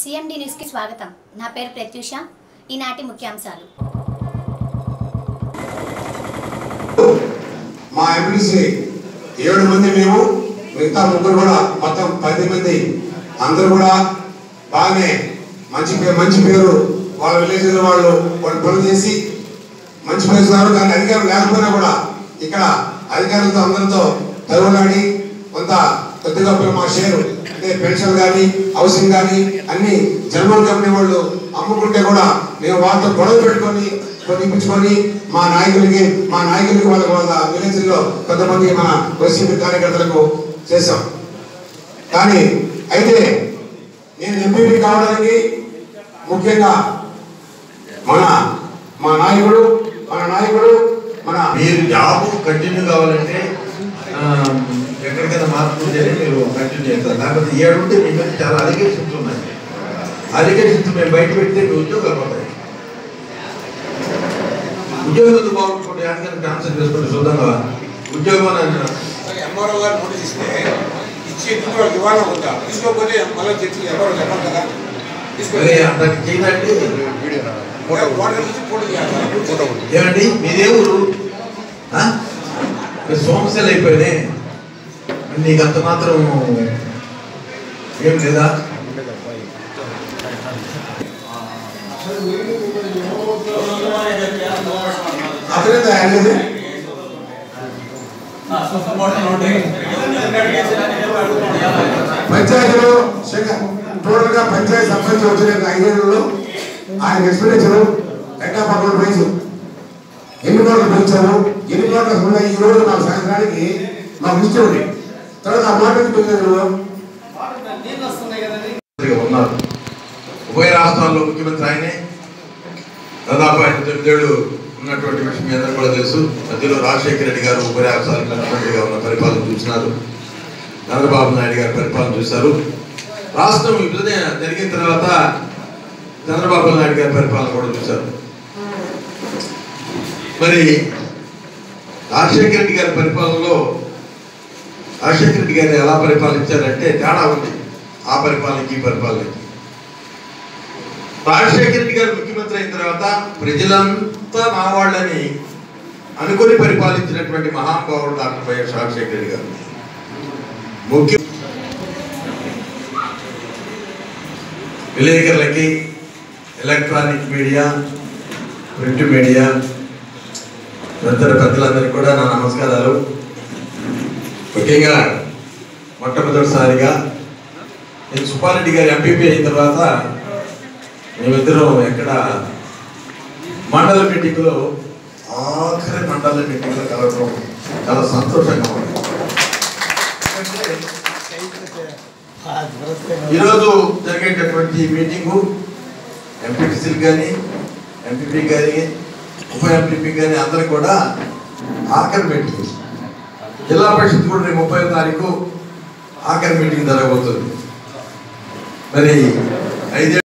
CMD న్యూస్కి స్వాగతం నా పేరు ప్రత్యూష ఈనాటి ముఖ్యాంశాలు మా ఎంపీసీ ఏడు మంది మేము మిగతా ముగ్గురు కూడా మొత్తం పది మంది అందరూ కూడా బాగానే మంచి పేరు మంచి పేరు వాళ్ళ విలేజ్ వాళ్ళు వాళ్ళు పనులు చేసి మంచి పేరు ఇస్తున్నారు కానీ అధికారం లేకపోయినా కూడా ఇక్కడ అధికారులతో అందరితో తరువులాడి కొంత కొద్దిగా మా షేరు అంటే పెన్షన్ కానీ హౌసింగ్ కానీ అన్ని జర్మన్ కంపెనీ వాళ్ళు అమ్ముకుంటే కూడా మేము వాళ్ళతో గొడవ పెట్టుకొని కొన్ని ఇప్పించుకొని మా నాయకులకి మా నాయకులకి వాళ్ళ వాళ్ళ విలేజ్ లో కొంతమంది మన వైసీపీ కార్యకర్తలకు చేశాం కానీ అయితే నేను ఎంపీపీ కావడానికి ముఖ్యంగా మన మా నాయకుడు మన నాయకుడు మన మీరు జాబ్ కంటిన్యూ కావాలంటే ఆ, ఎక్కడికైనా మార్పు ఉంటేనే మీరు కంటిన్యూ చేస్తారు లేకపోతే ఏడు ఉంటే మీ మీద చాలా అలిగేషన్స్ ఉన్నాయి అలిగేషన్స్ మేము బయట పెడితే మీ ఉద్యోగాలు పోతాయి ఉద్యోగాలు బాగుంటుంది అందుకని ట్రాన్స్ఫర్ చేసుకుంటే శుద్ధంగా ఉద్యోగం అని ఎంఆర్ఓ గారు నోటీస్ ఇస్తే ఇచ్చి ఎందుకు వాళ్ళకి ఇవ్వాలని ఉందా తీసుకోకపోతే మళ్ళీ తెచ్చి ఎంఆర్ఓ చెప్పాలి కదా మరి తీసుకొని అంతకి చేయాలంటే వాటర్ నుంచి ఫోటో చేయాలి ఏమండి మీదే ఊరు ఆ? మీరు సోమశలు అయిపోయినాయి మరి నీకు అంత మాత్రం ఏం లేదా అతనే తయారు పంచాయతీలో శంకర్ టోటల్ గా పంచాయతీ సర్పంచ్ వచ్చిన ఐదేళ్లలో ఆయన ఎక్స్పీరియన్స్ ఎట్లా పక్కన ప్రైజ్ ఎన్ని కోట్లు పెంచారు ఎన్ని కోట్ల ఉన్నాయి ఈ రోజు నాకు సాయంత్రానికి మాకు ఇచ్చేవాడి తర్వాత ఆ మాట పెంచారు మంత్రిగా ఉన్నారు ఉభయ రాష్ట్రాల్లో ముఖ్యమంత్రి ఆయనే దాదాపు ఆయన తొమ్మిదేళ్ళు ఉన్నటువంటి విషయం మీ అందరూ కూడా తెలుసు మధ్యలో రాజశేఖర రెడ్డి గారు ఉభయ రాష్ట్రాలకు ముఖ్యమంత్రిగా ఉన్న పరిపాలన చూసినారు చంద్రబాబు నాయుడు గారి పరిపాలన చూశారు రాష్ట్రం విభజన జరిగిన తర్వాత చంద్రబాబు నాయుడు గారి పరిపాలన కూడా చూశారు మరి రాజశేఖర రెడ్డి గారి పరిపాలనలో రాజశేఖర రెడ్డి గారిని ఎలా పరిపాలించారంటే తేడా ఉంది ఆ పరిపాలనకి ఈ పరిపాలనకి రాజశేఖర రెడ్డి గారు ముఖ్యమంత్రి అయిన తర్వాత ప్రజలంతా నా వాళ్ళని అనుకుని పరిపాలించినటువంటి మహానుభావుడు డాక్టర్ వైఎస్ రాజశేఖర రెడ్డి గారు ముఖ్య విలేకరులకి ఎలక్ట్రానిక్ మీడియా ప్రింట్ మీడియా ఇతర పెద్దలందరికీ కూడా నా నమస్కారాలు ముఖ్యంగా మొట్టమొదటిసారిగా నేను సుబ్బారెడ్డి గారి ఎంపీపీ అయిన తర్వాత మేమిద్దరం ఎక్కడ మండల మీటింగ్లో ఆఖరి మండల మీటింగ్లో కలవడం చాలా సంతోషంగా ఉంది ఎందుకంటే ఈరోజు జరిగేటటువంటి మీటింగు ఎంపీటీసీలు కానీ ఎంపీపీ కానీ ఉప ఎంపీపీ కానీ అందరూ కూడా ఆఖరి మీటింగ్ జిల్లా పరిషత్ కూడా రేపు ముప్పై తారీఖు ఆఖరి మీటింగ్ జరగబోతుంది మరి ఐదే